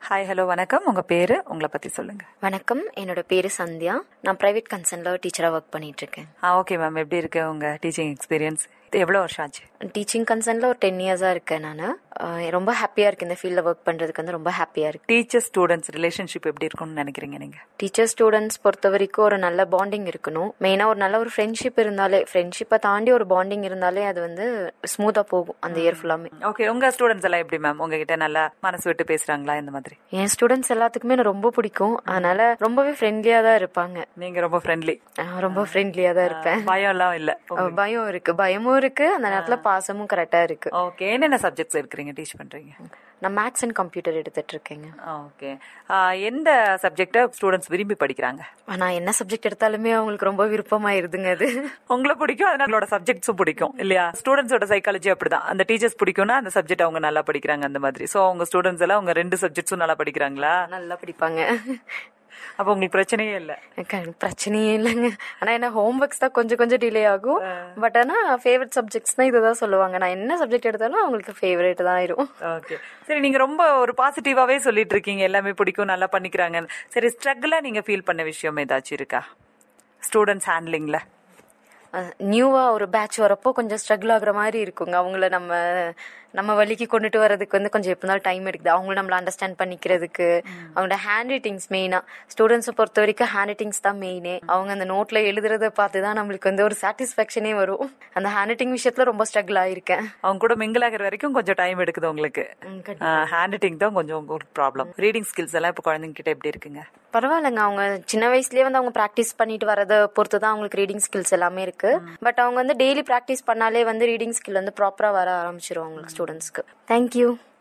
hi hello வணக்கம் உங்க பேரு உங்களை பத்தி சொல்லுங்க வணக்கம் என்னோட பேரு சந்தியா நான் பிரைவேட் கன்சர்ன்ல டீச்சரா ஒர்க் பண்ணிட்டு இருக்கேன் ஆ ஓகே மேம் எப்படி இருக்கு உங்க டீச்சிங் எக்ஸ்பீரியன்ஸ் எவ்வளோ வருஷம் ஆச்சு டீச்சிங் கன்சர்ன்ல ஒரு டென் இயர்ஸா இருக்கேன் நான் ரொம்ப ஹாப்பியா இருக்கு இந்த ஃபீல்ட்ல ஒர்க் பண்றதுக்கு வந்து ரொம்ப ஹாப்பியா இருக்கு டீச்சர் ஸ்டூடெண்ட்ஸ் ரிலேஷன்ஷிப் எப்படி இருக்கும்னு நினைக்கிறீங்க நீங்க டீச்சர் ஸ்டூடெண்ட்ஸ் பொறுத்த வரைக்கும் ஒரு நல்ல பாண்டிங் இருக்கணும் மெயினா ஒரு நல்ல ஒரு ஃப்ரெண்ட்ஷிப் இருந்தாலே ஃப்ரெண்ட்ஷிப்பை தாண்டி ஒரு பாண்டிங் இருந்தாலே அது வந்து ஸ்மூத்தா போகும் அந்த இயர் ஃபுல்லாமே ஓகே உங்க ஸ்டூடெண்ட்ஸ் எல்லாம் எப்படி மேம் உங்ககிட்ட நல்லா மனசு விட்டு பேசுறாங்களா இந்த மாதிரி என் ஸ்டூடெண்ட்ஸ் எல்லாத்துக்குமே எனக்கு ரொம்ப பிடிக்கும் அதனால ரொம்பவே ஃப்ரெண்ட்லியா தான் இருப்பாங்க நீங்க ரொம்ப ஃப்ரெண்ட்லி நான் ரொம்ப ஃப்ரெண்ட்லியா தான் இருப்பேன் பயம் எல்லாம் இல்ல பயம் இருக்கு பயமும் இருக்கு அந்த நேரத்துல பாசமும் கரெக்டா இருக்கு ஓகே என்னென்ன சப்ஜெக்ட்ஸ் எடுக்கிறீங்க டீச் பண்றீங்க நான் மேத்ஸ் அண்ட் கம்ப்யூட்டர் எடுத்துட்டு இருக்கேங்க ஓகே எந்த சப்ஜெக்ட ஸ்டூடெண்ட்ஸ் விரும்பி படிக்கிறாங்க நான் என்ன சப்ஜெக்ட் எடுத்தாலுமே அவங்களுக்கு ரொம்ப விருப்பமாயிருதுங்க அது உங்களை பிடிக்கும் அதனால சப்ஜெக்ட்ஸும் பிடிக்கும் இல்லையா ஸ்டூடெண்ட்ஸோட சைக்காலஜி அப்படிதான் அந்த டீச்சர்ஸ் பிடிக்கும்னா அந்த சப்ஜெக்ட் அவங்க நல்லா படிக்கிறாங்க அந்த மாதிரி சோ உங்க ஸ்டூடெண்ட்ஸ் எல்லாம் உங்க ரெண்டு சப்ஜெக்ட்ஸும் நல்லா படிக்கிறாங்களா நல்லா படிப்பாங்க அப்ப உங்களுக்கு பிரச்சனையே இல்ல எனக்கு பிரச்சனையே இல்லைங்க ஆனா என்ன ஹோம் ஒர்க்ஸ் தான் கொஞ்சம் கொஞ்சம் டிலே ஆகும் பட் ஆனா ஃபேவரட் சப்ஜெக்ட்ஸ் தான் இதுதான் சொல்லுவாங்க நான் என்ன சப்ஜெக்ட் எடுத்தாலும் அவங்களுக்கு ஃபேவரட் தான் ஆயிரும் ஓகே சரி நீங்க ரொம்ப ஒரு பாசிட்டிவாவே சொல்லிட்டு இருக்கீங்க எல்லாமே பிடிக்கும் நல்லா பண்ணிக்கிறாங்க சரி ஸ்ட்ரகிளா நீங்க ஃபீல் பண்ண விஷயம் ஏதாச்சும் இருக்கா ஸ்டூடெண்ட்ஸ் ஹேண்ட்லிங்ல நியூவா ஒரு பேட்ச் வரப்போ கொஞ்சம் ஸ்ட்ரகிள் ஆகுற மாதிரி இருக்குங்க அவங்கள நம்ம நம்ம வழிக்கு கொண்டுட்டு வரதுக்கு வந்து கொஞ்சம் எப்போ இருந்தாலும் டைம் எடுக்குது அவங்கள நம்மள அண்டர்ஸ்டாண்ட் பண்ணிக்கிறதுக்கு அவங்களோட ஹேண்ட் ரைட்டிங்ஸ் மெயினா ஸ்டூடெண்ட்ஸை பொறுத்த வரைக்கும் ஹேண்ட் ரைட்டிங்ஸ் தான் மெயினே அவங்க அந்த நோட்ல எழுதுறத பார்த்து தான் நம்மளுக்கு வந்து ஒரு சாட்டிஸ்ஃபேக்ஷனே வரும் அந்த ஹேண்ட் ரைட்டிங் விஷயத்துல ரொம்ப ஸ்ட்ரகிள் ஆயிருக்கேன் அவங்க கூட மிங்கிள் ஆகிற வரைக்கும் கொஞ்சம் டைம் எடுக்குது உங்களுக்கு ஹேண்ட் ரைட்டிங் தான் கொஞ்சம் உங்களுக்கு ப்ராப்ளம் ரீடிங் ஸ்கில்ஸ் எல்லாம் இப்போ குழந்தைங்க கிட்ட எப்படி இருக்குங்க பரவாயில்லைங்க அவங்க சின்ன வயசுலயே வந்து அவங்க ப்ராக்டிஸ் பண்ணிட்டு வரதை பொறுத்து தான் அவங்களுக்கு ரீடிங் ஸ்கில்ஸ் எல்லாமே இருக்கு பட் அவங்க வந்து டெய்லி ப்ராக்டிஸ் பண்ணாலே வந்து ரீடிங் ஸ்கில் வந்து ப்ராப்பரா வர ஆரம்பிச்சிரும் அவங்களுக்கு ஸ்டூடெண்ட்ஸ்க்கு தேங்க்யூ